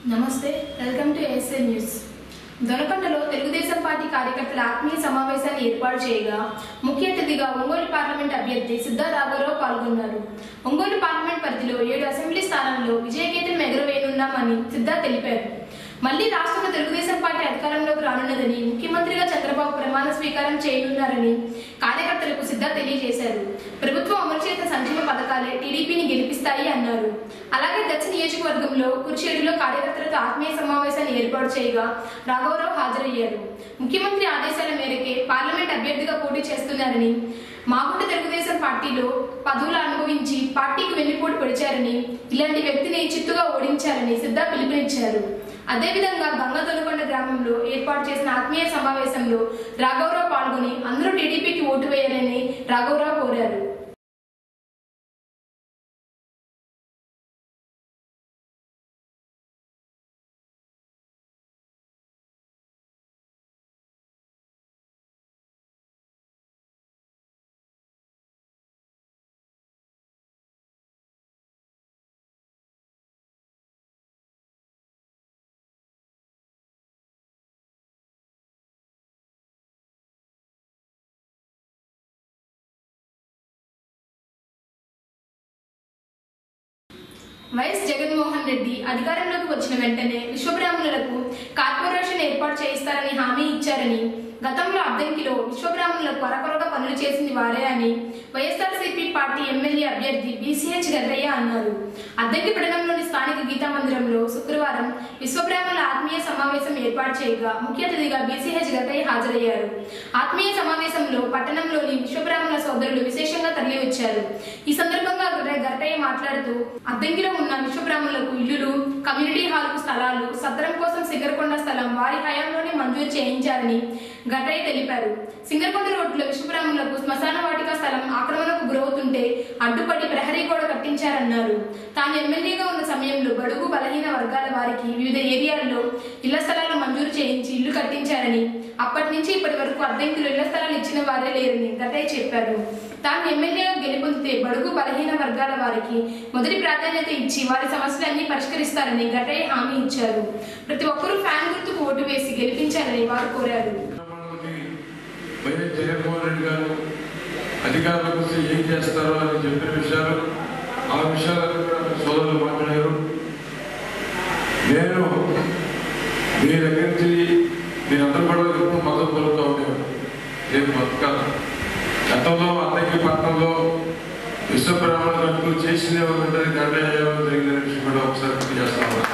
నమస్తే welcome to SA news దొనకొండలో Telugu Desam party కార్యకర్తల ఆత్మీయ సమావేశాన్ని ఏర్పాటు చేయగా ముఖ్య అతిథిగా ఒంగోలు పార్లమెంట్ అభ్యర్థి సిద్ధా రాఘవరావు పాల్గొన్నారు ఒంగోలు పార్లమెంట్ పరిధిలో ఏడు అసెంబ్లీ స్థానాల్లో విజయకేతనం ఎగురవేయనున్నామని సిద్ధా తెలిపారు మళ్లీ రాష్ట్రంలో తెలుగుదేశం పార్టీ అధికారంలోకి రానున్నదని ముఖ్యమంత్రిగా చంద్రబాబు ప్రమాణ స్వీకారం చేయనున్నారని కార్యకర్తలకు సిద్ధా తెలియజేశారు ప్రభుత్వం అమలు చేసిన సంక్షేమ పథకాలే టీడీపీని గెలిపిస్తాయి అన్నారు అలాగే దక్షిణ నియోజకవర్గంలో కుర్చేడులో కార్యకర్తలతో ఆత్మీయ సమావేశాన్ని ఏర్పాటు చేయగా రాఘవరావు హాజరయ్యారు ముఖ్యమంత్రి ఆదేశాల మేరకే పార్లమెంట్ అభ్యర్థిగా పోటీ చేస్తున్నారని మాగుంట తెలుగుదేశం పార్టీలో పదవులు అనుభవించి పార్టీకి వెన్నుపోటు పొడిచారని ఇలాంటి వ్యక్తిని చిత్తుగా ఓడించారని సిద్ధా పిలుపునిచ్చారు అదేవిధంగా గంగదొనకొండ గ్రామంలో ఏర్పాటు చేసిన ఆత్మీయ సమావేశంలో రాఘవరావు పాల్గొని అందరూ టీడీపీకి ఓటు వేయాలని రాఘవరావు కోరారు వైఎస్ జగన్మోహన్ రెడ్డి అధికారంలోకి వచ్చిన వెంటనే విశ్వబ్రాహ్మణులకు కార్పొరేషన్ ఏర్పాటు చేయిస్తారని హామీ ఇచ్చారని గతంలో అద్దంకిలో విశ్వబ్రాహ్మణులకు కొరకొరగా పనులు చేసింది వారే అని వైఎస్ఆర్సీపీ పార్టీ ఎమ్మెల్యే అభ్యర్థి బీసీహెచ్ గర్రయ్య అన్నారు అద్దంకి పట్టణంలోని స్థానిక గీతా మందిరంలో శుక్రవారం విశ్వబ్రాహ్మణుల ఆత్మీయ సమావేశం ఏర్పాటు చేయగా ముఖ్య అతిథిగా బీసీహెచ్ గర్రయ్య హాజరయ్యారు ఆత్మీయ సమావేశంలో పట్టణంలోని విశ్వబ్రాహ్మణ సోదరులు విశేషంగా తరలివచ్చారు ఈ సందర్భంగా గర్రయ్య మాట్లాడుతూ అద్దంకిలో ఉన్న విశ్వబ్రాహ్మణులకు ఇల్లులు కమ్యూనిటీ హాల్కు స్థలాలు సత్రం కోసం సింగరకొండ స్థలం వారి హయాంలోనే మంజూరు చేయించారని గట్టయ్య తెలిపారు సింగరకొండ రోడ్లో విశ్వబ్రాహ్మణులకు శ్మశాన వాటిక స్థలం ఆక్రమణకు గురవుతుంటే అడ్డుపడి ప్రహరీ గోడ కట్టించారన్నారు తాను ఎమ్మెల్యేగా ఉన్న సమయంలో బడుగు బలహీన వర్గాల వారికి వివిధ ఏరియాల్లో ఇళ్ల స్థలాలు మంజూరు చేయించి ఇల్లు కట్టించారని అప్పటి నుంచి ఇప్పటి వరకు అద్దెంకులు ఇళ్ల స్థలాలు ఇచ్చిన వారే లేరని గట్టయ్య చెప్పారు తాను ఎమ్మెల్యేగా గెలుపొందితే బడుగు బలహీన వర్గాల వారికి మొదటి ప్రాధాన్యత ఇచ్చి వారి సమస్యలన్నీ పరిష్కరిస్తారని గట్టయ్య హామీ ఇచ్చారు ప్రతి ఒక్కరూ ఫ్యాన్ గుర్తుకు ఓటు వేసి గెలిపించాలని వారు కోరారు మనకి వైఎస్ జగన్మోహన్ రెడ్డి గారు అధికారంలోకి వస్తే ఏం చేస్తారో అని చెప్పిన విషయాలు ఆ విషయాలను కూడా మీ సోదరులు మాట్లాడారు నేను మీ దగ్గర నుంచి మీరందరూ కూడా ఎప్పుడు మద్దతు పలుకుతూ ఉండేవారు నేను బతకాలి గతంలో అద్దెకి పట్టణంలో విశ్వబ్రాహ్మణ గంటలు చేసిన ఉందని గంట జరిగిన విషయం కూడా ఒకసారి గుర్తు చేస్తా ఉన్నాను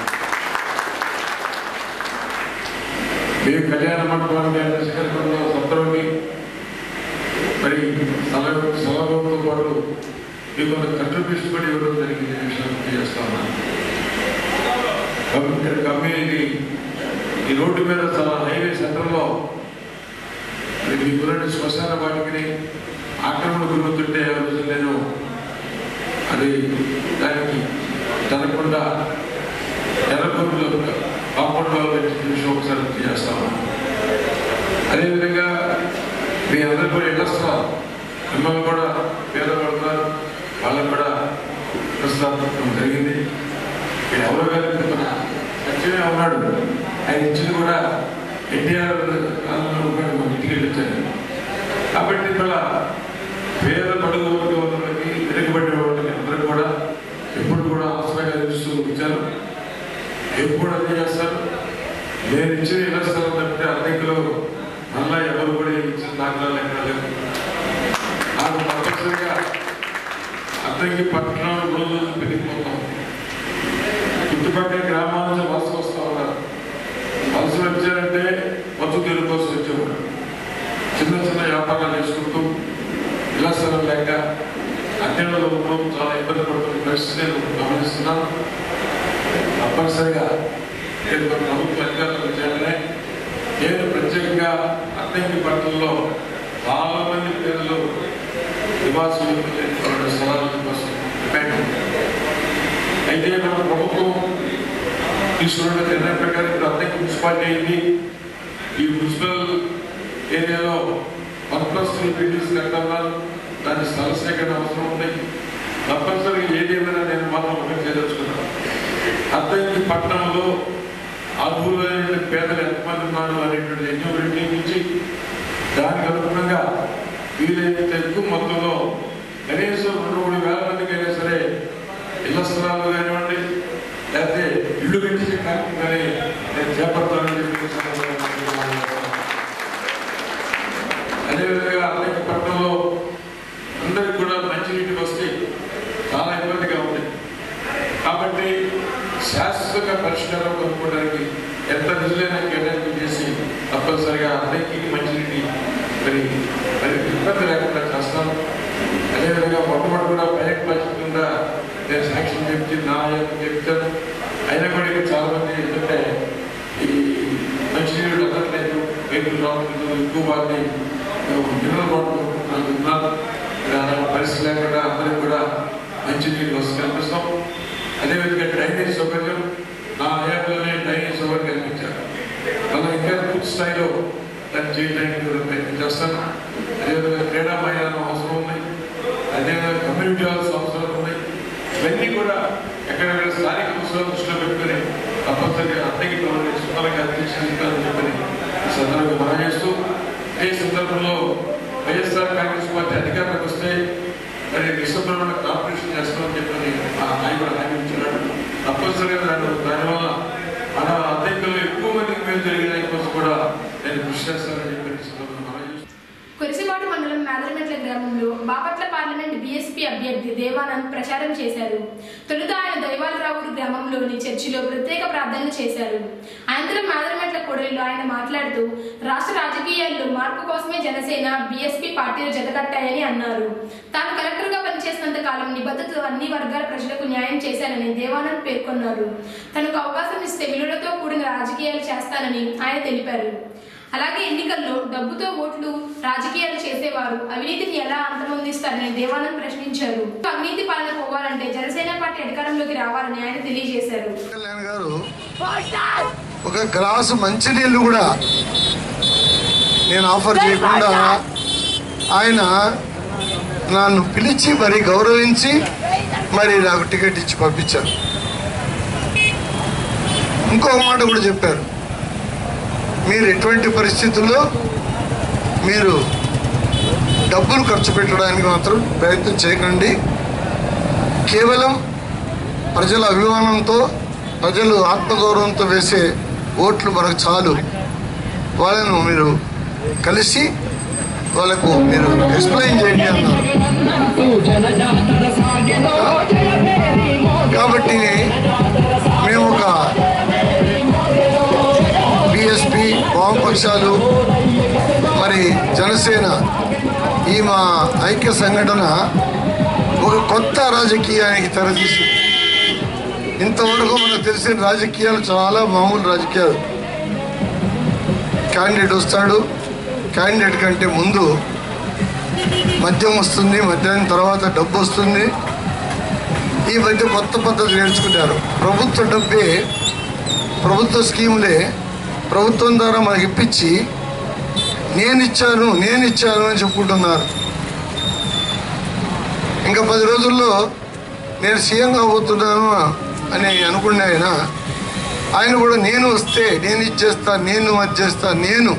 మీ కళ్యాణ మండపాన్ని శిఖరంలో సత్రంని మరి స్థలం స్థలంతో పాటు మీకు కొంత కంట్రిబ్యూషన్ కూడా ఇవ్వడం జరిగింది ఈ విషయం గుర్తు చేస్తా ఉన్నాను కమ్యూనిటీ కమ్యూనిటీ ఈ రోడ్డు మీద చాలా హైవే సెంటర్లో మరి మీ గురించి శ్మశాన వాటికి ఆక్రమణ గురవుతుంటే ఆ రోజు నేను అది దానికి జరగకుండా జరగకుండా కాంపౌండ్లో విషయం ఒకసారి గుర్తు చేస్తాము అదేవిధంగా మీ అందరూ కూడా ఇళ్ళొస్తున్నారు మిమ్మల్ని కూడా పేదపడుతున్నారు వాళ్ళని కూడా ప్రస్తావించడం జరిగింది ఇక్కడ ఎవరు గారు మన సత్యమే ఉన్నాడు ఆయన ఇచ్చింది కూడా ఎన్టీఆర్ కాలంలో కూడా మన ఇంటికి వెళ్ళొచ్చారు కాబట్టి ఇక్కడ పేద పడుగు వాళ్ళకి వెనుకబడిన వాళ్ళకి అందరూ కూడా ఎప్పుడు కూడా అవసరంగా తెలుస్తూ ఇచ్చారు ఎప్పుడు అర్థం చేస్తారు నేను ఇచ్చిన ఇళ్ల స్థలం తప్పితే అద్దెకులు మళ్ళా ఎవరు కూడా ఇచ్చిన దాఖలాలు ఎక్కడ లేవు నాకు తప్పనిసరిగా అద్దెకి పట్టణాలు రోజు పెరిగిపోతాం చుట్టుపక్కల గ్రామాల నుంచి వలస వస్తూ ఉన్నారు వలస వచ్చారంటే బతుకు తెరుగు కోసం వచ్చేవాడు చిన్న చిన్న వ్యాపారాలు చేసుకుంటూ ఇళ్ల స్థలం లేక అద్దెలలో ఉండడం చాలా ఇబ్బంది పడుతున్న పరిస్థితి నేను గమనిస్తున్నాను తప్పనిసరిగా నేను మన ప్రభుత్వ అధికారులకు చేయాలనే నేను ప్రత్యేకంగా అద్దెకి పట్టణంలో చాలా మంది పేదలు నివాసం లేని స్థలాల కోసం డిమాండ్ ఉంది. అయితే మన ప్రభుత్వం తీసుకున్న నిర్ణయం ప్రకారం ఇప్పుడు అద్దెకి మున్సిపాలిటీ అయింది ఈ మున్సిపల్ ఏరియాలో వన్ ప్లస్ త్రీ బిల్డింగ్స్ కట్టాలన్నారు దాని స్థల సేకరణ అవసరం ఉంది తప్పనిసరిగా ఏది ఏమైనా నేను మాత్రం ఒకటి చేయదలుచుకున్నాను అద్దంకి పట్టణంలో అర్హులైన పేదలు ఎంతమంది ఉన్నారు అనేటువంటి ఎన్నికలు నుంచి దానికి అనుగుణంగా వీలైనంత ఎక్కువ మొత్తంలో కనీసం రెండు మూడు వేల మందికి అయినా సరే ఇళ్ల స్థలాలు కానివ్వండి లేకపోతే ఇల్లు కట్టించే కార్యక్రమాన్ని నేను చేపడతానని చెప్పి ఈ సందర్భంగా తెలియజేస్తున్నాను. అదేవిధంగా అన్నకి పట్టణంలో అందరికి కూడా మంచినీటి వస్తే చాలా ఇబ్బందిగా ఉంది కాబట్టి శాశ్వత పరిష్కారం కనుక్కోవడానికి ఎంత నిధులైనా కేటాయింపు చేసి తప్పనిసరిగా అందరికీ మంచినీటి మరి మరి ఇబ్బంది లేకుండా చేస్తాను అదేవిధంగా మొట్టమొదటి కూడా పైలట్ ప్రాజెక్ట్ కింద నేను సాక్ష్యం చెప్తే నా యొక్క చెప్తాను అయినా కూడా ఇంకా చాలా మంది ఏంటంటే ఈ మంచినీళ్ళు అందట్లేదు రైతులు రావట్లేదు ఎక్కువ మంది మినరల్ వాటర్ ఉన్నారు అలాంటి పరిస్థితి లేకుండా అందరికి కూడా మంచినీళ్ళు వస్తు కల్పిస్తాం అదేవిధంగా డ్రైనేజ్ సౌకర్యం నా హయాంలోనే డ్రైనేజ్ సౌకర్యం కల్పించారు మళ్ళీ ఇంకా పూర్తి స్థాయిలో దాన్ని చేయడానికి ప్రయత్నం చేస్తాను అదేవిధంగా క్రీడా మైదానం అవసరం ఉంది అదేవిధంగా కమ్యూనిటీ హాల్స్ అవసరం ఉన్నాయి ఇవన్నీ కూడా ఎక్కడెక్కడ స్థానిక అవసరాలు దృష్టిలో పెట్టుకుని తప్పనిసరిగా అద్దెకి సుమారుగా తీర్చిదిద్దాలని చెప్పని ఈ సందర్భంగా మనం చేస్తూ ఈ సందర్భంలో వైఎస్ఆర్ కాంగ్రెస్ పార్టీ అధికారంలోకి వస్తే మరి విశ్వబ్రహ్మణ కార్పొరేషన్ చేస్తామని చెప్పని మా నాయకుడు హామీ ఇచ్చినాడు తప్పనిసరిగా దాని దానివల్ల మన అద్దెకులు ఎక్కువ మందికి మేలు జరిగిన కోసం కూడా నేను కృషి చేస్తానని చెప్పి ఈ సందర్భంగా మనం చేస్తూ కురిసిపాటు మండలం మేదరమెట్ల గ్రామంలో బాపట్ల పార్లమెంట్ బీఎస్పీ అభ్యర్థి దేవానంద్ ప్రచారం చేశారు తొలుత ఆయన దైవాలరావురు గ్రామంలోని చర్చిలో ప్రత్యేక ప్రార్థనలు చేశారు అనంతరం మేదరమెట్ల కొడలిలో ఆయన మాట్లాడుతూ రాష్ట్ర రాజకీయాల్లో మార్పు కోసమే జనసేన బీఎస్పీ పార్టీలు జతకట్టాయని అన్నారు తాను కలెక్టర్గా పనిచేసినంత కాలం నిబద్ధతతో అన్ని వర్గాల ప్రజలకు న్యాయం చేశానని దేవానంద్ పేర్కొన్నారు తనకు అవకాశం ఇస్తే విలువలతో కూడిన రాజకీయాలు చేస్తానని ఆయన తెలిపారు అలాగే ఎన్నికల్లో డబ్బుతో ఓట్లు రాజకీయాలు చేసేవారు అవినీతిని ఎలా అంతమొందిస్తారని దేవానంద్ ప్రశ్నించారు అవినీతి పాలన పోవాలంటే జనసేన పార్టీ అధికారంలోకి రావాలని ఆయన తెలియజేశారు కళ్యాణ్ గారు ఒక గ్లాసు మంచినీళ్ళు కూడా నేను ఆఫర్ చేయకుండా ఆయన నన్ను పిలిచి మరి గౌరవించి మరి నాకు టికెట్ ఇచ్చి పంపించారు ఇంకొక మాట కూడా చెప్పారు మీరు ఎటువంటి పరిస్థితుల్లో మీరు డబ్బులు ఖర్చు పెట్టడానికి మాత్రం ప్రయత్నం చేయకండి కేవలం ప్రజల అభిమానంతో ప్రజలు ఆత్మగౌరవంతో వేసే ఓట్లు మనకు చాలు వాళ్ళను మీరు కలిసి వాళ్ళకు మీరు ఎక్స్ప్లెయిన్ చేయండి అన్నారు కాబట్టి మేము ఒక బిఎస్పి వామపక్షాలు మరి జనసేన ఈ మా ఐక్య సంఘటన ఒక కొత్త రాజకీయానికి తెరతీసింది ఇంతవరకు మనకు తెలిసిన రాజకీయాలు చాలా మామూలు రాజకీయాలు క్యాండిడేట్ వస్తాడు క్యాండిడేట్ కంటే ముందు మద్యం వస్తుంది మద్యం తర్వాత డబ్బు వస్తుంది ఈ మధ్య కొత్త పద్ధతి నేర్చుకున్నారు ప్రభుత్వ డబ్బే ప్రభుత్వ స్కీములే ప్రభుత్వం ద్వారా మనకి ఇప్పించి నేను ఇచ్చాను నేను ఇచ్చాను అని చెప్పుకుంటున్నారు ఇంకా పది రోజుల్లో నేను సీఎం కాబోతున్నాను అని అనుకునే ఆయన ఆయన కూడా నేను వస్తే నేను ఇచ్చేస్తా నేను అది చేస్తా నేను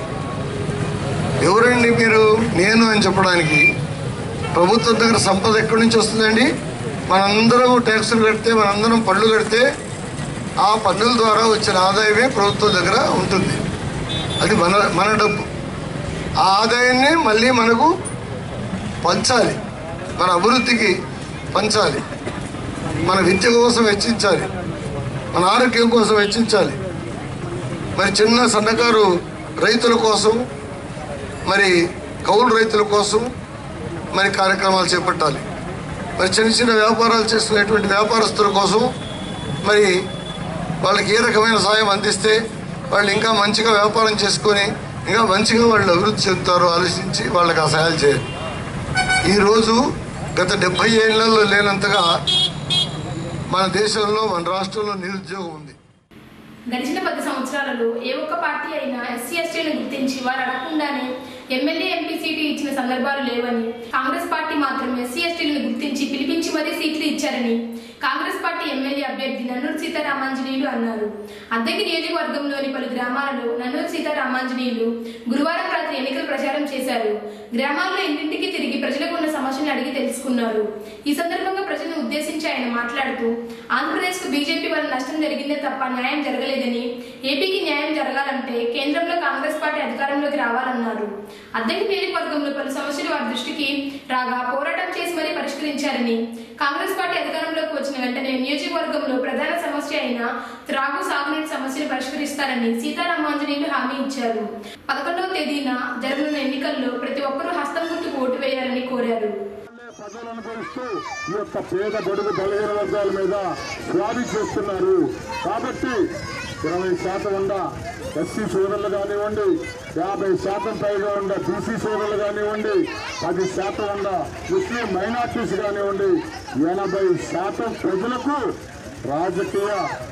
ఎవరండి మీరు నేను అని చెప్పడానికి ప్రభుత్వం దగ్గర సంపద ఎక్కడి నుంచి వస్తుందండి మనందరం ట్యాక్సులు కడితే మనందరం పన్నులు కడితే ఆ పన్నుల ద్వారా వచ్చిన ఆదాయమే ప్రభుత్వం దగ్గర ఉంటుంది అది మన మన డబ్బు ఆ ఆదాయాన్ని మళ్ళీ మనకు పంచాలి మన అభివృద్ధికి పంచాలి మన విద్య కోసం వెచ్చించాలి మన ఆరోగ్యం కోసం వెచ్చించాలి మరి చిన్న సన్నకారు రైతుల కోసం మరి కౌలు రైతుల కోసం మరి కార్యక్రమాలు చేపట్టాలి మరి చిన్న చిన్న వ్యాపారాలు చేసుకునేటువంటి వ్యాపారస్తుల కోసం మరి వాళ్ళకి ఏ రకమైన సాయం అందిస్తే వాళ్ళు ఇంకా మంచిగా వ్యాపారం చేసుకొని ఇంకా మంచిగా వాళ్ళు అభివృద్ధి చెందుతారో ఆలోచించి వాళ్ళకి ఆ సహాయాలు చేయాలి ఈరోజు గత డెబ్బై ఏళ్లలో లేనంతగా మన దేశంలో మన రాష్ట్రంలో నిరుద్యోగం ఉంది గడిచిన పది సంవత్సరాలలో ఏ ఒక్క పార్టీ అయినా ఎస్సీ ఎస్టీలను గుర్తించి వారు అడగకుండానే ఎమ్మెల్యే ఎంపీ సీటు ఇచ్చిన సందర్భాలు లేవని కాంగ్రెస్ పార్టీ మాత్రం ఎస్సీ ఎస్టీలను గుర్తించి పిలిపించి మరీ సీట్లు ఇచ్చారని కాంగ్రెస్ పార్టీ ఎమ్మెల్యే అభ్యర్థి నన్నూరు సీతారామాంజనేయులు అన్నారు అద్దెకి నియోజకవర్గంలోని పలు గ్రామాలలో నన్నూరు సీతారామాంజనేయులు గురువారం రాత్రి ఎన్నికల ప్రచారం చేశారు గ్రామాల్లో ఇంటింటికి తిరిగి ప్రజలకు ఉన్న సమస్యలను అడిగి తెలుసుకున్నారు ఈ సందర్భంగా ప్రజలను ఉద్దేశించి ఆయన మాట్లాడుతూ ఆంధ్రప్రదేశ్ కు బీజేపీ వల్ల నష్టం జరిగిందే తప్ప న్యాయం జరగలేదని ఏపీకి న్యాయం జరగాలంటే కేంద్రంలో కాంగ్రెస్ పార్టీ అధికారంలోకి రావాలన్నారు అద్దెకి నియోజకవర్గంలో పలు సమస్యలు వారి దృష్టికి రాగా పోరాటం చేసి మరీ పరిష్కరించారని కాంగ్రెస్ పార్టీ అధికారంలోకి వచ్చిన వెంటనే నియోజకవర్గంలో ప్రధాన సమస్య అయిన త్రాగు సాగునీటి సమస్యను పరిష్కరిస్తారని సీతారామాంజనేయులు హామీ ఇచ్చారు పదకొండవ తేదీన జరగనున్న ఎన్నికల్లో ప్రతి ఒక్కరూ హస్తం గుర్తుకు ఓటు వేయాలని కోరారు ప్రజలు అనుభవిస్తూ ఈ యొక్క పేద బడుగు బలహీన వర్గాల మీద స్వారీ చేస్తున్నారు కాబట్టి ఇరవై శాతం ఉన్న ఎస్సీ సోదరులు కానివ్వండి యాభై శాతం పైగా ఉన్న బీసీ సోదరులు కానివ్వండి పది శాతం ఉన్న ముస్లిం మైనార్టీస్ కానివ్వండి ఎనభై శాతం ప్రజలకు రాజకీయ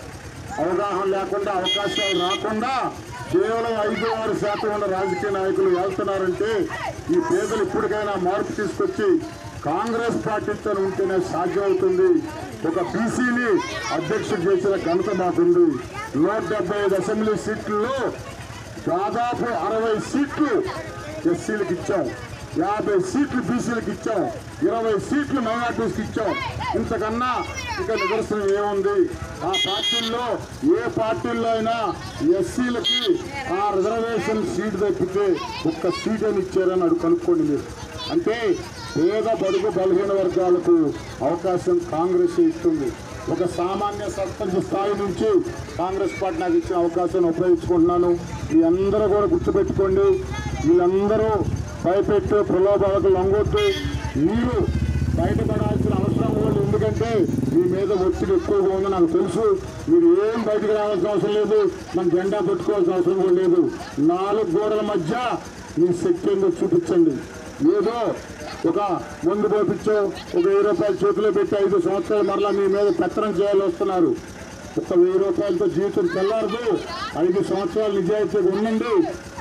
అవగాహన లేకుండా అవకాశాలు రాకుండా కేవలం ఐదు ఆరు శాతం ఉన్న రాజకీయ నాయకులు వెళ్తున్నారంటే ఈ పేదలు ఇప్పటికైనా మార్పు తీసుకొచ్చి కాంగ్రెస్ పార్టీతో ఉంటేనే సాధ్యమవుతుంది ఒక బీసీని అధ్యక్షుడు చేసిన ఘనత మాకుంది నూట డెబ్బై ఐదు అసెంబ్లీ సీట్లలో దాదాపు అరవై సీట్లు ఎస్సీలకు ఇచ్చాం యాభై సీట్లు బీసీలకు ఇచ్చాం ఇరవై సీట్లు మైనార్టీస్కి ఇచ్చాం ఇంతకన్నా ఇక నిదర్శనం ఏముంది ఆ పార్టీల్లో ఏ పార్టీల్లో అయినా ఎస్సీలకి ఆ రిజర్వేషన్ సీట్ తప్పితే ఒక్క సీట్ అని ఇచ్చారని అడు కనుక్కోండి మీరు అంటే పేద బడుగు బలహీన వర్గాలకు అవకాశం కాంగ్రెస్ ఇస్తుంది ఒక సామాన్య సర్పంచ్ స్థాయి నుంచి కాంగ్రెస్ పార్టీ నాకు ఇచ్చిన అవకాశాన్ని ఉపయోగించుకుంటున్నాను మీ అందరూ కూడా గుర్తుపెట్టుకోండి వీళ్ళందరూ భయపెట్టు ప్రలోభాలకు లొంగొద్దు మీరు బయటపడాల్సిన అవసరం కూడా ఎందుకంటే మీ మీద ఒత్తిడి ఎక్కువగా ఉంది నాకు తెలుసు మీరు ఏం బయటకు రావాల్సిన అవసరం లేదు మన జెండా పెట్టుకోవాల్సిన అవసరం కూడా లేదు నాలుగు గోడల మధ్య మీ శక్తి ఏందో చూపించండి ఏదో ఒక ముందు పోపించో ఒక వెయ్యి రూపాయలు చేతిలో పెట్టి ఐదు సంవత్సరాలు మరలా మీ మీద పెత్తనం చేయాలి వస్తున్నారు ఒక వెయ్యి రూపాయలతో జీవితం తెల్లారదు ఐదు సంవత్సరాలు నిజాయితీగా ఉండండి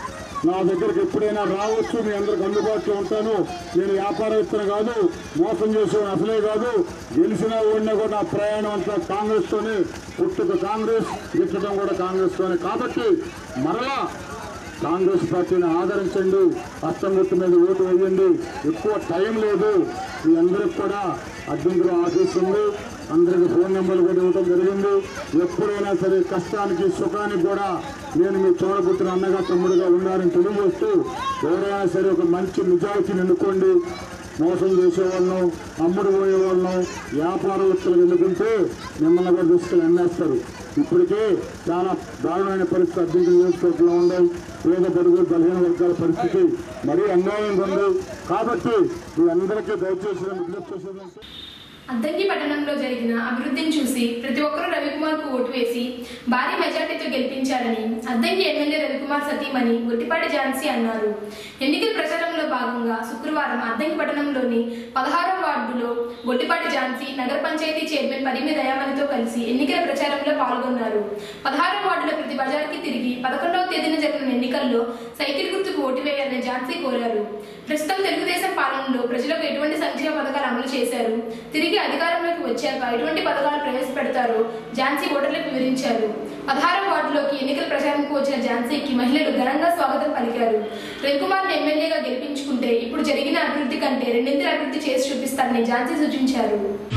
నా దగ్గరికి ఎప్పుడైనా రావచ్చు మీ అందరికి అందుబాటులో ఉంటాను నేను వ్యాపారవేత్తను కాదు మోసం చేసేవాడు అసలే కాదు గెలిచినా ఓడినా కూడా నా ప్రయాణం అంతా కాంగ్రెస్తోనే పుట్టుక కాంగ్రెస్ గిట్టడం కూడా కాంగ్రెస్తోనే కాబట్టి మరలా కాంగ్రెస్ పార్టీని ఆదరించండి హస్తం గుర్తు మీద ఓటు వేయండి ఎక్కువ టైం లేదు మీ అందరికి కూడా అడ్డంకులు ఆఫీస్ ఉంది అందరికి ఫోన్ నెంబర్లు కూడా ఇవ్వడం జరిగింది ఎప్పుడైనా సరే కష్టానికి సుఖానికి కూడా నేను మీ చూడబుట్టిన అన్నగా తమ్ముడుగా ఉండాలని తెలియజేస్తూ ఎవరైనా సరే ఒక మంచి నిజాయితీని ఎన్నుకోండి మోసం చేసేవాళ్ళను అమ్ముడు పోయేవాళ్ళను వ్యాపారవేత్తలు ఎన్నుకుంటే మిమ్మల్ని కూడా తీసుకెళ్ళి అమ్మేస్తారు ఇప్పటికే చాలా దారుణమైన పరిస్థితి అద్దెంకులు నియోజకవర్గంలో ఉన్నాయి పేద బడుగు బలహీన వర్గాల పరిస్థితి మరీ అన్యాయంగా ఉంది కాబట్టి మీ అందరికీ దయచేసి నేను విజ్ఞప్తి చేసేదంటే అద్దంకి పట్టణంలో జరిగిన అభివృద్ధిని చూసి ప్రతి ఒక్కరూ రవికుమార్ కు ఓటు వేసి భారీ మెజార్టీతో గెలిపించాలని అద్దంకి ఎమ్మెల్యే రవికుమార్ సతీమణి గొట్టిపాటి ఝాన్సీ అన్నారు ఎన్నికల ప్రచారంలో భాగంగా శుక్రవారం అద్దంకి పట్టణంలోని పదహారవ వార్డులో గొట్టిపాటి ఝాన్సీ నగర పంచాయతీ చైర్మన్ పరిమి దయామణితో కలిసి ఎన్నికల ప్రచారంలో పాల్గొన్నారు పదహారవ వార్డులో ప్రతి బజార్కి తిరిగి పదకొండవ తేదీన జరిగిన ఎన్నికల్లో సైకిల్ గుర్తుకు ఓటు వేయాలని ఝాన్సీ కోరారు ప్రస్తుతం తెలుగుదేశం పాలనలో ప్రజలకు ఎటువంటి సంక్షేమ పథకాలు అమలు చేశారు తిరిగి అధికారంలోకి వచ్చాక ఎటువంటి పథకాలు ప్రవేశపెడతారో ఝాన్సీ ఓటర్లకు వివరించారు పదహారవ వార్డులోకి ఎన్నికల ప్రచారంకు వచ్చిన ఝాన్సీకి మహిళలు ఘనంగా స్వాగతం పలికారు రవికుమార్ని ఎమ్మెల్యేగా గెలిపించుకుంటే ఇప్పుడు జరిగిన అభివృద్ధి కంటే రెండింతల అభివృద్ధి చేసి చూపిస్తారని ఝాన్సీ సూచించారు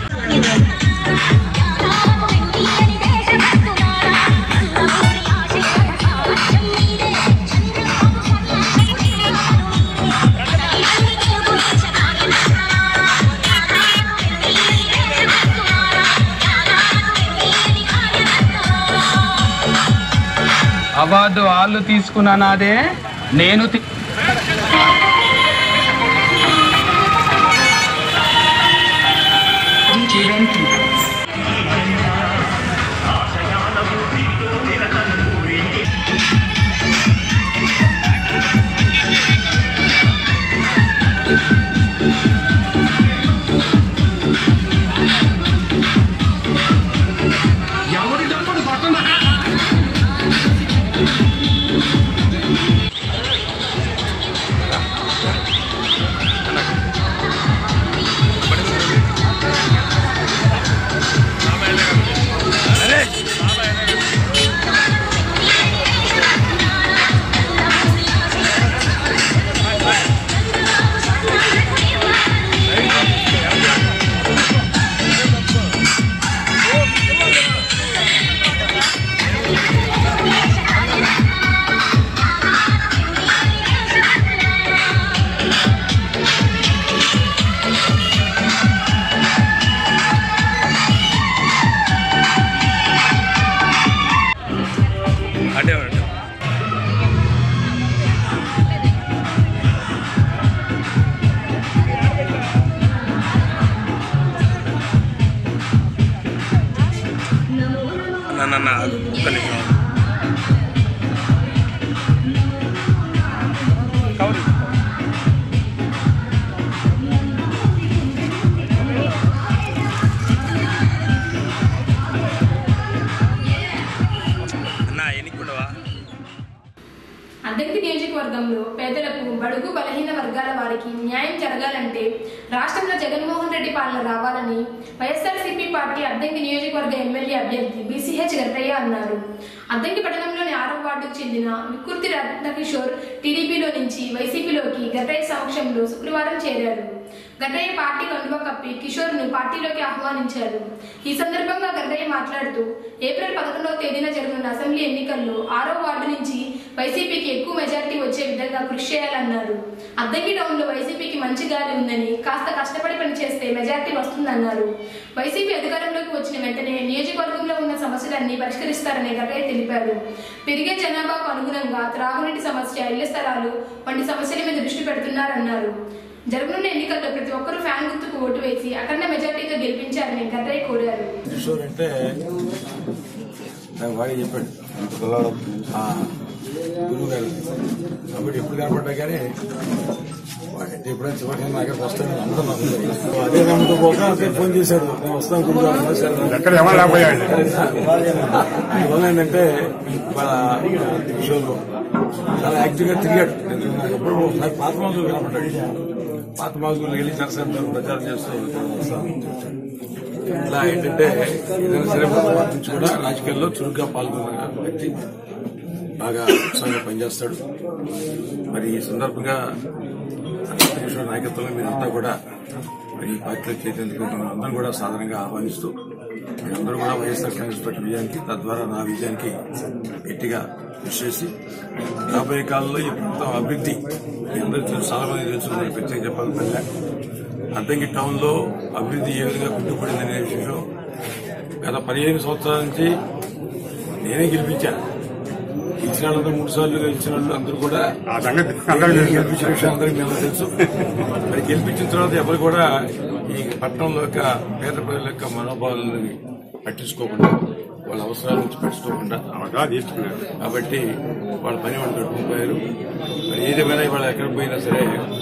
అవార్డు వాళ్ళు తీసుకున్నానాదే నేను తీ- అటే ఉండండి. అన్న, అన్న, అన్న, ఒక్క నిమిషం. కవర్ ఇవ్వు. అన్న ఎన్నికుండవా అద్దెకి నియోజకవర్గంలో పేదలకు బడుగు బలహీన వర్గాల వారికి న్యాయం జరగాలంటే రాష్ట్రంలో జగన్మోహన్ రెడ్డి పాలన రావాలని వైఎస్ఆర్సీపీ పార్టీ అద్దెంకి నియోజకవర్గ ఎమ్మెల్యే అభ్యర్థి బీసీహెచ్ గట్టయ్య అన్నారు అద్దెంకి పట్టణంలోని ఆరవ వార్డుకు చెందిన వికృతి రత్నకిషోర్ టీడీపీలో నుంచి వైసీపీలోకి గట్టయ్య సమక్షంలో శుక్రవారం చేరారు గడ్డయ్య పార్టీ కండువా కప్పి కిషోర్ ను పార్టీలోకి ఆహ్వానించారు ఈ సందర్భంగా గడ్డయ్య మాట్లాడుతూ ఏప్రిల్ పదకొండవ తేదీన జరగనున్న అసెంబ్లీ ఎన్నికల్లో ఆరో వార్డు నుంచి వైసీపీకి ఎక్కువ మెజార్టీ వచ్చే విధంగా కృషి చేయాలన్నారు అద్దంకి టౌన్ లో వైసీపీకి మంచి గాలి ఉందని కాస్త కష్టపడి పనిచేస్తే మెజార్టీ వస్తుందన్నారు వైసీపీ అధికారంలోకి వచ్చిన వెంటనే నియోజకవర్గంలో ఉన్న సమస్యలన్నీ పరిష్కరిస్తారని గడ్డయ్య తెలిపారు పెరిగే జనాభాకు అనుగుణంగా త్రాగునీటి సమస్య ఇళ్ల స్థలాలు వంటి సమస్యల మీద దృష్టి పెడుతున్నారన్నారు జరగనున్న ఎన్నికల్లో ప్రతి ఒక్కరూ ఫ్యాన్ గుర్తుకు ఓటు వేసి అఖండ మెజార్టీతో గెలిపించారని గడ్డయ్య కోరారు కిషోర్ అంటే నాకు బాగా చెప్పాడు ఆ గురువు గారు కాబట్టి ఎప్పుడు కనపడ్డా కానీ వాడంటే ఎప్పుడైనా చివరికి నా దగ్గరకు వస్తాను అందరూ నాకు తెలుసు. అదే నమ్మకం పోక అతను ఫోన్ చేశాడు నేను వస్తాను గురువు గారు సరే. ఎక్కడ ఎవరు లేకపోయాడు అందువల్ల ఏంటంటే వాళ్ళ కిషోర్ చాలా యాక్టివ్ గా తిరిగాడు నేను నాకు ఎప్పుడు నాకు పాత మాజులు కనపడ్డాడు పాత మాజులు వెళ్ళి జనసేన ప్రచారం చేస్తూ వస్తాను ఇలా ఏంటంటే ఏదైనా సరే మొదటి నుంచి కూడా రాజకీయాల్లో చురుగ్గా పాల్గొన్న వ్యక్తి బాగా ఉత్సాహంగా పనిచేస్తాడు మరి ఈ సందర్భంగా అనంతకృష్ణ నాయకత్వంలో మీరంతా కూడా మరి ఈ పార్టీలో చేసేందుకు మిమ్మల్ని అందరూ కూడా సాధారణంగా ఆహ్వానిస్తూ మీరందరూ కూడా వైఎస్ఆర్ కాంగ్రెస్ పార్టీ విజయానికి తద్వారా నా విజయానికి గట్టిగా కృషి చేసి రాబోయే కాలంలో ఈ ప్రాంతం అభివృద్ధి మీ అందరికీ తెలుసు చాలా మంది తెలుసు నేను ప్రత్యేక చెప్పాలి పల్లె అద్దంకి టౌన్ లో అభివృద్ధి ఏ విధంగా పుట్టుపడిందనే విషయం గత పదిహేను సంవత్సరాల నుంచి నేనే గెలిపించాను గెలిచిన వాళ్ళంతా మూడు సార్లు గెలిచిన వాళ్ళు అందరూ కూడా ఆ సంగతి అందరికీ తెలుసు. గెలిపించిన విషయం అందరికీ మేము తెలుసు మరి గెలిపించిన తర్వాత ఎవరు కూడా ఈ పట్టణంలో యొక్క పేద ప్రజల యొక్క మనోభావాలని పట్టించుకోకుండా వాళ్ళ అవసరాల నుంచి పట్టించుకోకుండా అవగా తీసుకున్నాడు కాబట్టి వాళ్ళ పని వాళ్ళు కట్టుకుపోయారు మరి ఏదేమైనా ఇవాళ ఎక్కడికి పోయినా సరే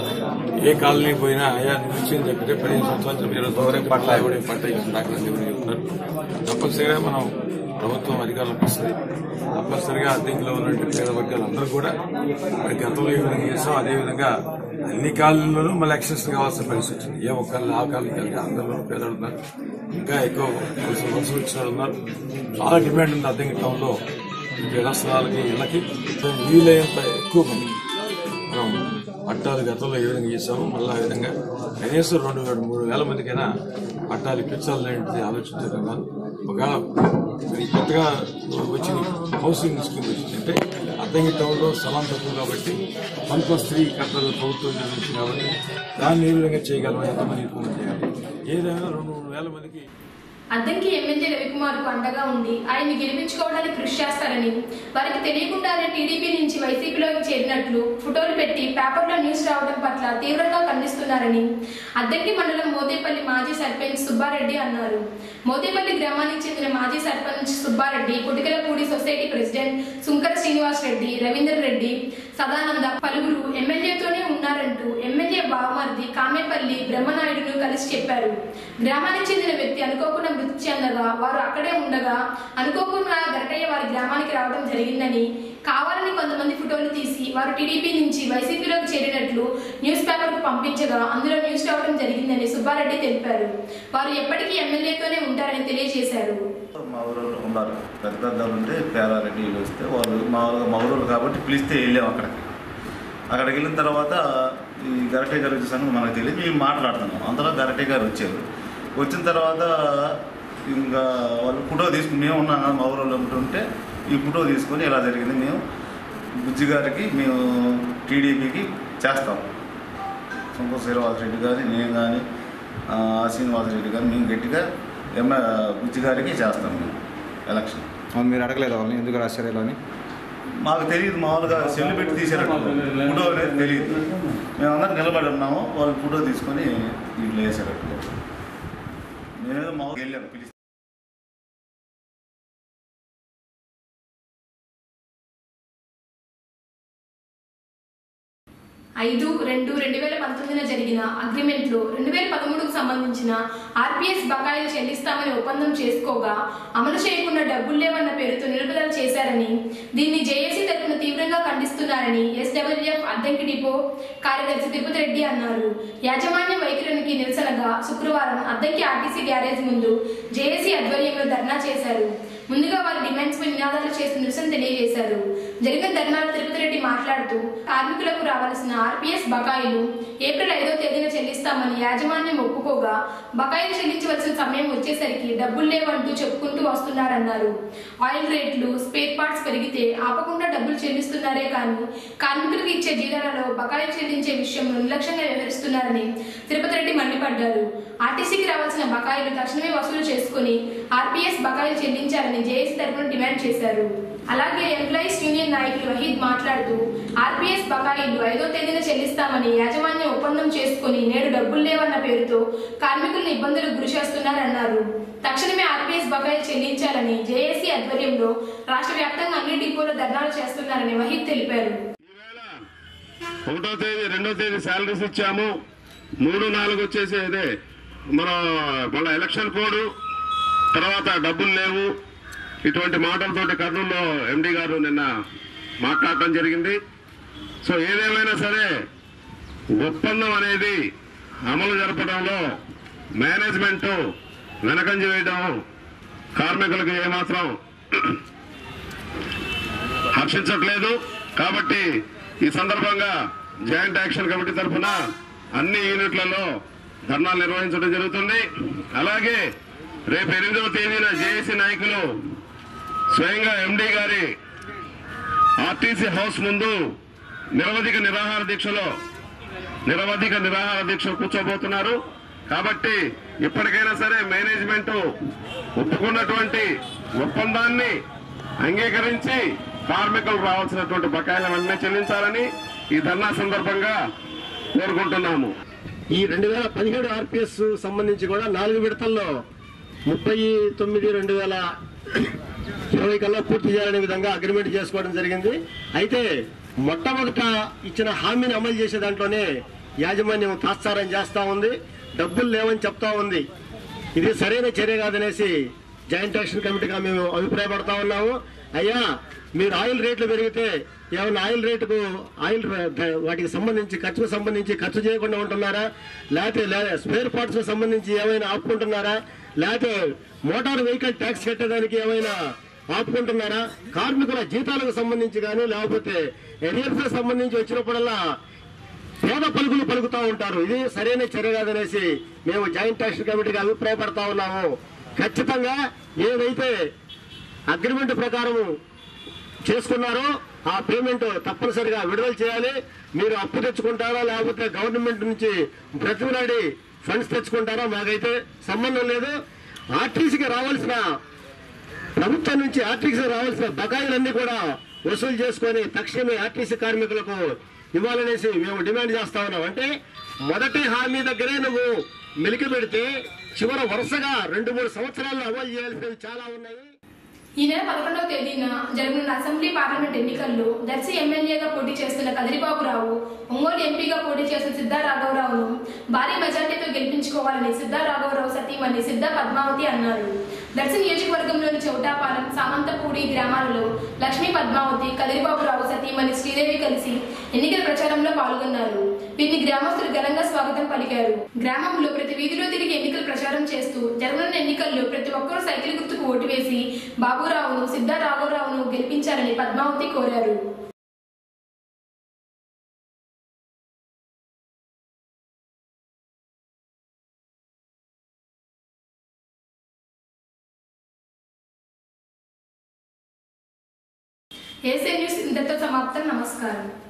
ఏ కాలనీ పోయినా అయ్యా నువ్వు ఇచ్చింది చెప్పితే పదిహేను సంవత్సరాల నుంచి ఇరవై సంవత్సరాలు పట్ల కూడా పట్ట ఇచ్చిన దాఖలు ఎవరు చెప్తున్నారు తప్పనిసరిగా మనం ప్రభుత్వం అధికారులకు వస్తుంది తప్పనిసరిగా అద్దెంకిలో ఉన్నటువంటి పేద వర్గాలందరూ కూడా మరి గతంలో ఏ విధంగా చేస్తాం అదేవిధంగా అన్ని కాలంలోనూ మళ్ళీ ఎక్సెస్ కావాల్సిన పరిస్థితి వచ్చింది ఏ ఒక్కళ్ళు ఆ కాలం కలిగి అందరిలో పేదలు ఉన్నారు ఇంకా ఎక్కువ వలస వలసలు వచ్చిన వాళ్ళు ఉన్నారు చాలా డిమాండ్ ఉంది అద్దెంకి టౌన్లో ఇళ్ల స్థలాలకి ఇళ్ళకి వీలైనంత ఎక్కువ మంది మనం పట్టాలు గతంలో ఏ విధంగా చేసామో మళ్ళీ ఆ విధంగా కనీసం రెండు వేల మూడు వేల మందికైనా పట్టాలు ఇప్పించాలనేది ఆలోచించుతున్నాను ఒకవేళ మరి కొత్తగా వచ్చిన హౌసింగ్ స్కీమ్ వచ్చిందంటే అద్దంకి టౌన్లో స్థలం తక్కువ కాబట్టి మనకు స్త్రీ కట్టలు ప్రభుత్వం నిర్మించింది కాబట్టి దాన్ని ఏ విధంగా చేయగలమో ఎంతమంది ఎంతమంది చేయాలి ఏదైనా రెండు మూడు వేల మందికి అద్దంకి ఎమ్మెల్యే రవికుమార్ కు అండగా ఉండి ఆయన్ని గెలిపించుకోవడానికి కృషి చేస్తారని వారికి తెలియకుండానే టీడీపీ నుంచి వైసీపీలోకి చేరినట్లు ఫోటోలు పెట్టి పేపర్లో న్యూస్ రావడం పట్ల తీవ్రంగా ఖండిస్తున్నారని అద్దంకి మండలం మోదేపల్లి మాజీ సర్పంచ్ సుబ్బారెడ్డి అన్నారు మోదేపల్లి గ్రామానికి చెందిన మాజీ సర్పంచ్ సుబ్బారెడ్డి కుటికలపూడి సొసైటీ ప్రెసిడెంట్ సుంకర శ్రీనివాస్ రెడ్డి రవీందర్ రెడ్డి సదానంద పలువురు ఎమ్మెల్యేతోనే ఉన్నారంటూ ఎమ్మెల్యే బావమర్ది కామేపల్లి బ్రహ్మనాయుడును కలిసి చెప్పారు గ్రామానికి చెందిన వ్యక్తి అనుకోకుండా మృతి చెందగా వారు అక్కడే ఉండగా అనుకోకుండా గరటయ్య వారి గ్రామానికి రావడం జరిగిందని కావాలని కొంతమంది ఫోటోలు తీసి వారు టీడీపీ నుంచి వైసీపీలోకి చేరినట్లు న్యూస్ పేపర్కు పంపించగా అందులో న్యూస్ రావడం జరిగిందని సుబ్బారెడ్డి తెలిపారు వారు ఎప్పటికీ ఎమ్మెల్యేతోనే ఉంటారని తెలియజేశారు మా ఊరు ఉన్నారు పెద్ద పెద్దలు ఉంటే పేరారెడ్డి వీళ్ళు వస్తే వాళ్ళు మామూలుగా మా ఊరు కాబట్టి పిలిస్తే వెళ్ళాం అక్కడికి అక్కడికి వెళ్ళిన తర్వాత ఈ గరటే గారు వచ్చేసాను మనకు తెలియదు మేము మాట్లాడుతున్నాం అంతలో గరటే గారు వచ్చారు వచ్చిన తర్వాత ఇంకా వాళ్ళు ఫోటో తీసుకుని మేము ఉన్నాం కదా మా ఊరిలో ఉంటుంటే ఈ ఫోటో తీసుకొని ఇలా జరిగింది మేము బుజ్జి గారికి మేము టీడీపీకి చేస్తాం సొంత శ్రీనివాస రెడ్డి గారి నేను కానీ శ్రీనివాస రెడ్డి గారు మేము గట్టిగా ఎమ్మె బుజ్జి గారికి చేస్తాం మేము ఎలక్షన్ అవును మీరు అడగలేదు వాళ్ళని ఎందుకు రాశారు ఇలా అని మాకు తెలియదు మామూలుగా సెల్ పెట్టి తీసారట ఫోటో అనేది తెలియదు మేమందరం నిలబడి ఉన్నాము వాళ్ళు ఫోటో తీసుకొని దీంట్లో వేసారట మేమేదో మామూలుగా వెళ్ళాము పిలిచి ఐదు రెండు రెండు వేల పంతొమ్మిదిన జరిగిన అగ్రిమెంట్లో రెండు వేల పదమూడుకు సంబంధించిన ఆర్పీఎస్ బకాయిలు చెల్లిస్తామని ఒప్పందం చేసుకోగా అమలు చేయకుండా డబ్బులు లేవన్న పేరుతో నిలుపుదల చేశారని దీన్ని జేఏసీ తరఫున తీవ్రంగా ఖండిస్తున్నారని ఎస్డబ్ల్యూఎఫ్ అద్దెంకి డిపో కార్యదర్శి తిరుపతి రెడ్డి అన్నారు యాజమాన్య వైఖరికి నిరసనగా శుక్రవారం అద్దెంకి ఆర్టీసీ గ్యారేజ్ ముందు జేఏసీ ఆధ్వర్యంలో ధర్నా చేశారు ముందుగా వారి డిమాండ్స్ పై నినాదాలు చేసి నిరసన తెలియజేశారు జరిగిన ధర్నాలో తిరుపతి రెడ్డి మాట్లాడుతూ కార్మికులకు రావాల్సిన ఆర్పీఎస్ బకాయిలు ఏప్రిల్ ఐదో తేదీన చెల్లిస్తామని యాజమాన్యం ఒప్పుకోగా బకాయిలు చెల్లించవలసిన సమయం వచ్చేసరికి డబ్బులు లేవంటూ చెప్పుకుంటూ వస్తున్నారన్నారు ఆయిల్ రేట్లు స్పేర్ పార్ట్స్ పెరిగితే ఆపకుండా డబ్బులు చెల్లిస్తున్నారే కానీ కార్మికులకు ఇచ్చే జీతాలలో బకాయిలు చెల్లించే విషయంలో నిర్లక్ష్యంగా వ్యవహరిస్తున్నారని తిరుపతి రెడ్డి మండిపడ్డారు ఆర్టీసీకి రావాల్సిన బకాయిలు తక్షణమే వసూలు చేసుకుని ఆర్పీఎస్ బకాయిలు చెల్లించాలని జేఏసీ తరఫున డిమాండ్ చేశారు అలాగే ఎంప్లాయీస్ యూనియన్ నాయకులు వహీద్ మాట్లాడుతూ ఆర్పీఎస్ బకాయిలు ఐదో తేదీన చెల్లిస్తామని యాజమాన్యం ఒప్పందం చేసుకుని నేడు డబ్బులు లేవన్న పేరుతో కార్మికులను ఇబ్బందులకు గురి చేస్తున్నారన్నారు తక్షణమే ఆర్పీఎస్ బకాయిలు చెల్లించాలని జేఏసీ ఆధ్వర్యంలో రాష్ట్ర వ్యాప్తంగా అన్ని డిపోలో ధర్నాలు చేస్తున్నారని వహీద్ తెలిపారు ఒకటో తేదీ రెండో తేదీ శాలరీస్ ఇచ్చాము మూడు నాలుగు వచ్చేసి అదే మన మళ్ళీ ఎలక్షన్ కోడ్ తర్వాత డబ్బులు లేవు ఇటువంటి మాటలతోటి కర్నూలులో ఎండి గారు నిన్న మాట్లాడటం జరిగింది సో ఏదేమైనా సరే ఒప్పందం అనేది అమలు జరపడంలో మేనేజ్మెంట్ వెనకంజ వేయడం కార్మికులకు ఏమాత్రం హర్షించట్లేదు కాబట్టి ఈ సందర్భంగా జాయింట్ యాక్షన్ కమిటీ తరఫున అన్ని యూనిట్లలో ధర్నాలు నిర్వహించడం జరుగుతుంది అలాగే రేపు ఎనిమిదవ తేదీన జేఏసీ నాయకులు స్వయంగా ఎండి గారి ఆర్టీసీ హౌస్ ముందు నిరవధిక నిరాహార దీక్షలో నిరవధిక నిరాహార దీక్ష కూర్చోబోతున్నారు కాబట్టి ఇప్పటికైనా సరే మేనేజ్మెంట్ ఒప్పుకున్నటువంటి ఒప్పందాన్ని అంగీకరించి కార్మికులు రావాల్సినటువంటి బకాయిలు వెంటనే చెల్లించాలని ఈ ధర్నా సందర్భంగా కోరుకుంటున్నాము ఈ రెండు వేల పదిహేడు ఆర్పిఎస్ సంబంధించి కూడా నాలుగు విడతల్లో ముప్పై తొమ్మిది రెండు వేల ఇరవై కల్లా పూర్తి చేయాలనే విధంగా అగ్రిమెంట్ చేసుకోవడం జరిగింది అయితే మొట్టమొదట ఇచ్చిన హామీని అమలు చేసే దాంట్లోనే యాజమాన్యం తాత్సారం చేస్తా ఉంది డబ్బులు లేవని చెప్తా ఉంది ఇది సరైన చర్య కాదనేసి జాయింట్ యాక్షన్ కమిటీగా మేము అభిప్రాయపడతా ఉన్నాము అయ్యా మీరు ఆయిల్ రేట్లు పెరిగితే ఏమైనా ఆయిల్ రేటుకు ఆయిల్ ర- వాటికి సంబంధించి ఖర్చుకు సంబంధించి ఖర్చు చేయకుండా ఉంటున్నారా లేకపోతే స్పేర్ పార్ట్స్ కు సంబంధించి ఏమైనా ఆపుకుంటున్నారా లేకపోతే మోటార్ వెహికల్ ట్యాక్స్ కట్టడానికి ఏమైనా ఆపుకుంటున్నారా కార్మికుల జీతాలకు సంబంధించి కానీ లేకపోతే ఎరియర్స్ సంబంధించి వచ్చినప్పుడల్లా పేద పలుకులు పలుకుతా ఉంటారు ఇది సరైన చర్య కాదనేసి మేము జాయింట్ యాక్షన్ కమిటీకి అభిప్రాయపడతా ఉన్నాము ఖచ్చితంగా ఏదైతే అగ్రిమెంట్ ప్రకారం చేసుకున్నారో ఆ పేమెంట్ తప్పనిసరిగా విడుదల చేయాలి మీరు అప్పు తెచ్చుకుంటారా లేకపోతే గవర్నమెంట్ నుంచి బ్రతిమలాడి ఫండ్స్ తెచ్చుకుంటారా మాకైతే సంబంధం లేదు ఆర్టీసీకి రావాల్సిన ప్రభుత్వం నుంచి ఆర్టీసీ రావాల్సిన బకాయిలన్నీ కూడా వసూలు చేసుకొని తక్షణమే ఆర్టీసీ కార్మికులకు ఇవ్వాలనేసి మేము డిమాండ్ చేస్తా ఉన్నాం అంటే మొదటి హామీ దగ్గరే నువ్వు మెలికి పెడితే చివర వరుసగా రెండు మూడు సంవత్సరాల్లో అమలు చేయాల్సినవి చాలా ఉన్నాయి ఈ నెల పదకొండవ తేదీన జరగనున్న అసెంబ్లీ పార్లమెంట్ ఎన్నికల్లో దర్శి ఎమ్మెల్యేగా పోటీ చేస్తున్న కదిరిబాబురావు ఒంగోలు ఎంపీగా పోటీ చేస్తున్న సిద్ధా రాఘవరావును భారీ మెజార్టీతో గెలిపించుకోవాలని సిద్ధా రాఘవరావు సతీమణి సిద్ధా పద్మావతి అన్నారు దర్శి నియోజకవర్గంలోని చౌటాపాలెం సామంతపూడి గ్రామాలలో లక్ష్మీ పద్మావతి కదిరిబాబురావు సతీమణి శ్రీదేవి కలిసి ఎన్నికల ప్రచారంలో పాల్గొన్నారు వీరిని గ్రామస్తులు ఘనంగా స్వాగతం పలికారు గ్రామంలో ప్రతి వీధిలో తిరిగి ఎన్నికల ప్రచారం చేస్తూ జరగనున్న ఎన్నికల్లో ప్రతి ఒక్కరూ సైకిల్ గుర్తుకు ఓటు వేసి బాబురావును సిద్ధా రాఘవరావును గెలిపించాలని పద్మావతి కోరారు ఏసే న్యూస్ ఇంతతో సమాప్తం నమస్కారం